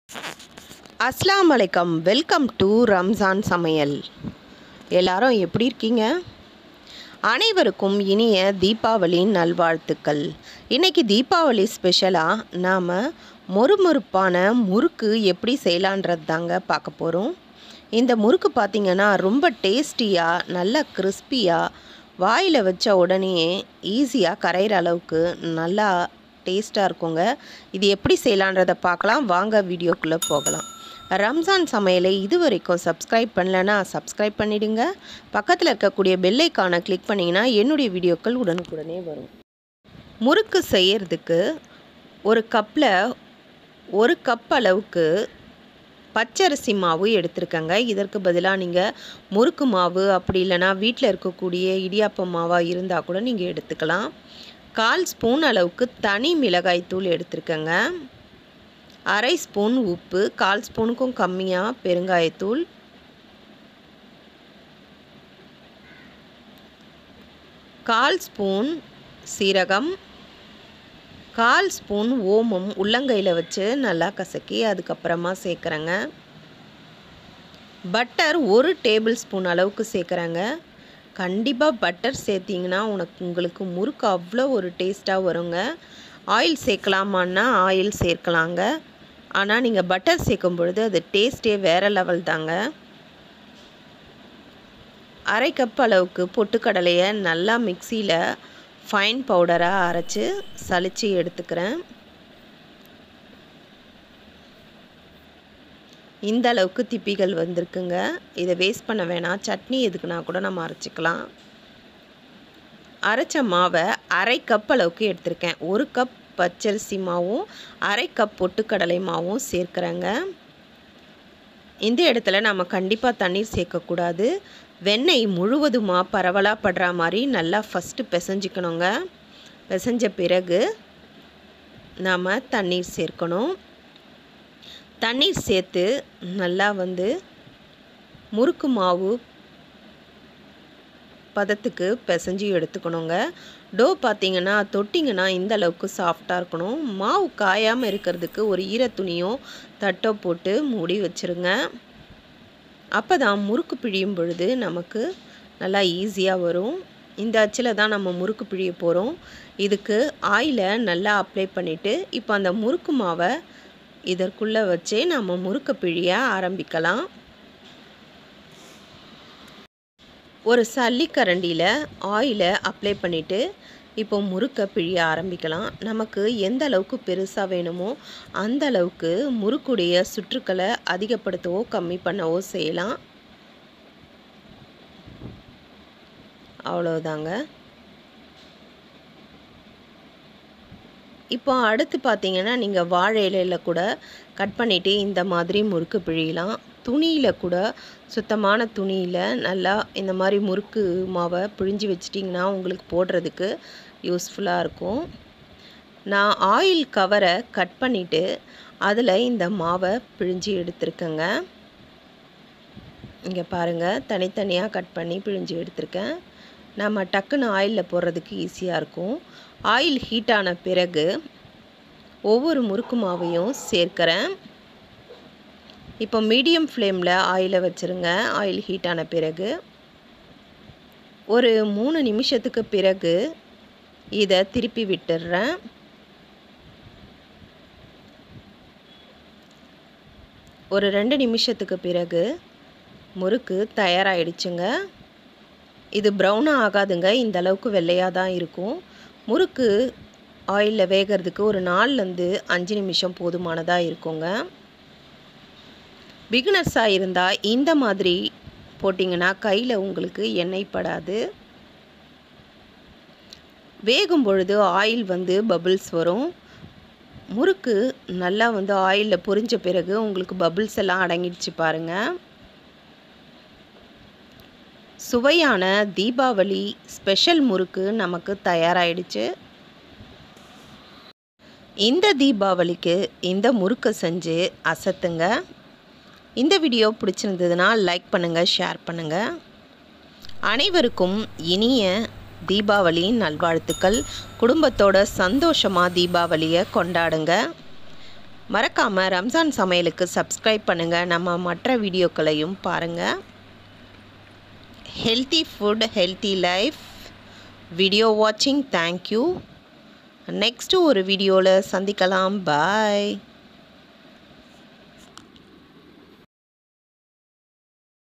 அஸ்லாம் வலைக்கம் welcome to Ramzan சமையல் எல்லாரும் எப்படி இருக்கீங்க அனைவருக்கும் இனிய தீபாவளி நல்வாழ்த்துக்கள் இன்றைக்கி தீபாவளி ஸ்பெஷலாக நாம் மொறுமொறுப்பான முறுக்கு எப்படி செய்யலான்றது தாங்க பார்க்க போகிறோம் இந்த முறுக்கு பார்த்திங்கன்னா ரொம்ப டேஸ்டியாக நல்லா கிறிஸ்பியாக வாயில் வச்ச உடனே ஈஸியாக கரையிற அளவுக்கு நல்லா டேஸ்ட்டாக இருக்குங்க இது எப்படி செய்யலான்றதை பார்க்கலாம் வாங்க வீடியோக்குள்ளே போகலாம் ரம்ஜான் சமையலை இது வரைக்கும் சப்ஸ்கிரைப் பண்ணலன்னா சப்ஸ்கிரைப் பண்ணிடுங்க பக்கத்தில் இருக்கக்கூடிய பெல்லைக்கான கிளிக் பண்ணிங்கன்னா என்னுடைய வீடியோக்கள் உடனுக்குடனே வரும் முறுக்கு செய்யறதுக்கு ஒரு கப்பில் ஒரு கப் அளவுக்கு பச்சரிசி மாவு எடுத்துருக்கங்க இதற்கு பதிலாக நீங்கள் முறுக்கு மாவு அப்படி இல்லைன்னா வீட்டில் இருக்கக்கூடிய இடியாப்ப மாவாக இருந்தால் கூட நீங்கள் எடுத்துக்கலாம் கால் ஸ்பூன் அளவுக்கு தனி மிளகாய் தூள் எடுத்துருக்கங்க அரை ஸ்பூன் உப்பு கால் ஸ்பூனுக்கும் கம்மியாக பெருங்காயத்தூள் கால் ஸ்பூன் சீரகம் கால் ஸ்பூன் ஓமம் உள்ளங்கையில் வச்சு நல்லா கசக்கி அதுக்கப்புறமா சேர்க்குறேங்க பட்டர் ஒரு டேபிள் ஸ்பூன் அளவுக்கு சேர்க்குறேங்க கண்டிப்பாக பட்டர் சேர்த்திங்கன்னா உனக்கு உங்களுக்கு முறுக்கு அவ்வளோ ஒரு டேஸ்ட்டாக வருங்க ஆயில் சேர்க்கலாமான்னா ஆயில் சேர்க்கலாங்க ஆனால் நீங்கள் பட்டர் சேர்க்கும் பொழுது அது டேஸ்ட்டே வேறு லெவல் தாங்க அரை கப் அளவுக்கு பொட்டுக்கடலையை நல்லா மிக்சியில் ஃபைன் பவுடராக அரைச்சி சளிச்சு எடுத்துக்கிறேன் இந்த அளவுக்கு திப்பிகள் வந்திருக்குங்க இதை வேஸ்ட் பண்ண வேணாம் சட்னி எதுக்குன்னா கூட நம்ம அரைச்சிக்கலாம் அரைச்ச மாவை அரை கப் அளவுக்கு எடுத்திருக்கேன் ஒரு கப் பச்சரிசி மாவும் அரை கப் பொட்டுக்கடலை மாவும் சேர்க்குறேங்க இந்த இடத்துல நம்ம கண்டிப்பாக தண்ணீர் சேர்க்கக்கூடாது வெண்ணெய் முழுவதுமாக பரவலாக படுற மாதிரி நல்லா ஃபஸ்ட்டு பிசைஞ்சிக்கணுங்க பிசைஞ்ச பிறகு நாம் தண்ணீர் சேர்க்கணும் தண்ணீர் சேர்த்து நல்லா வந்து முறுக்கு மாவு பதத்துக்கு பிசைஞ்சு எடுத்துக்கணுங்க டோ பார்த்திங்கன்னா தொட்டிங்கன்னா இந்த அளவுக்கு சாஃப்டாக இருக்கணும் மாவு காயாமல் இருக்கிறதுக்கு ஒரு ஈர துணியோ தட்டோ போட்டு மூடி வச்சுருங்க அப்போ தான் முறுக்கு பிழியும் பொழுது நமக்கு நல்லா ஈஸியாக வரும் இந்த அச்சில் தான் நம்ம முறுக்கு பிழிய போகிறோம் இதுக்கு ஆயிலை நல்லா அப்ளை பண்ணிவிட்டு இப்போ அந்த முறுக்கு மாவை இதற்குள்ளே வச்சே நம்ம முறுக்கு பிழிய ஆரம்பிக்கலாம் ஒரு சல்லிக்கரண்டியில் ஆயிலை அப்ளை பண்ணிவிட்டு இப்போ முறுக்கை பிழிய ஆரம்பிக்கலாம் நமக்கு எந்த அளவுக்கு பெருசாக வேணுமோ அந்த அளவுக்கு முறுக்குடைய சுற்றுக்களை அதிகப்படுத்தவோ கம்மி பண்ணவோ செய்யலாம் அவ்வளோதாங்க இப்போ அடுத்து பார்த்தீங்கன்னா நீங்கள் வாழை இலையில் கூட கட் பண்ணிவிட்டு இந்த மாதிரி முறுக்கு பிழியலாம் துணியில் கூட சுத்தமான துணியில் நல்லா இந்த மாதிரி முறுக்கு மாவை பிழிஞ்சு வச்சிட்டிங்கன்னா உங்களுக்கு போடுறதுக்கு யூஸ்ஃபுல்லாக இருக்கும் நான் ஆயில் கவரை கட் பண்ணிவிட்டு அதில் இந்த மாவை பிழிஞ்சு எடுத்திருக்கேங்க இங்கே பாருங்கள் தனித்தனியாக கட் பண்ணி பிழிஞ்சு எடுத்திருக்கேன் நம்ம டக்குன்னு ஆயிலில் போடுறதுக்கு ஈஸியாக இருக்கும் ஆயில் ஹீட் ஆன பிறகு ஒவ்வொரு முறுக்கு மாவையும் சேர்க்குறேன் இப்போ மீடியம் ஃப்ளேமில் ஆயிலை வச்சுருங்க ஆயில் ஹீட் ஆன பிறகு ஒரு மூணு நிமிஷத்துக்கு பிறகு இதை திருப்பி விட்டுடுறேன் ஒரு ரெண்டு நிமிஷத்துக்கு பிறகு முறுக்கு தயாராகிடுச்சுங்க இது ப்ரௌனாக ஆகாதுங்க இந்த அளவுக்கு வெள்ளையாக தான் இருக்கும் முறுக்கு ஆயிலில் வேகிறதுக்கு ஒரு நாலுலேருந்து அஞ்சு நிமிஷம் போதுமானதாக இருக்குங்க பிகினர்ஸாக இருந்தால் இந்த மாதிரி போட்டிங்கன்னா கையில் உங்களுக்கு எண்ணெய் படாது வேகும் பொழுது ஆயில் வந்து பபிள்ஸ் வரும் முறுக்கு நல்லா வந்து ஆயிலில் பொரிஞ்ச பிறகு உங்களுக்கு பபிள்ஸ் எல்லாம் அடங்கிடுச்சு பாருங்கள் சுவையான தீபாவளி ஸ்பெஷல் முறுக்கு நமக்கு தயாராகிடுச்சு இந்த தீபாவளிக்கு இந்த முறுக்கை செஞ்சு அசத்துங்க இந்த வீடியோ பிடிச்சிருந்ததுன்னா லைக் பண்ணுங்கள் ஷேர் பண்ணுங்கள் அனைவருக்கும் இனிய தீபாவளி நல்வாழ்த்துக்கள் குடும்பத்தோட சந்தோஷமாக தீபாவளியை கொண்டாடுங்க மறக்காமல் ரம்ஜான் சமையலுக்கு சப்ஸ்கிரைப் பண்ணுங்கள் நம்ம மற்ற வீடியோக்களையும் பாருங்கள் healthy food healthy life video வாட்சிங் தேங்க்யூ நெக்ஸ்ட்டு ஒரு வீடியோவில் சந்திக்கலாம் பாய்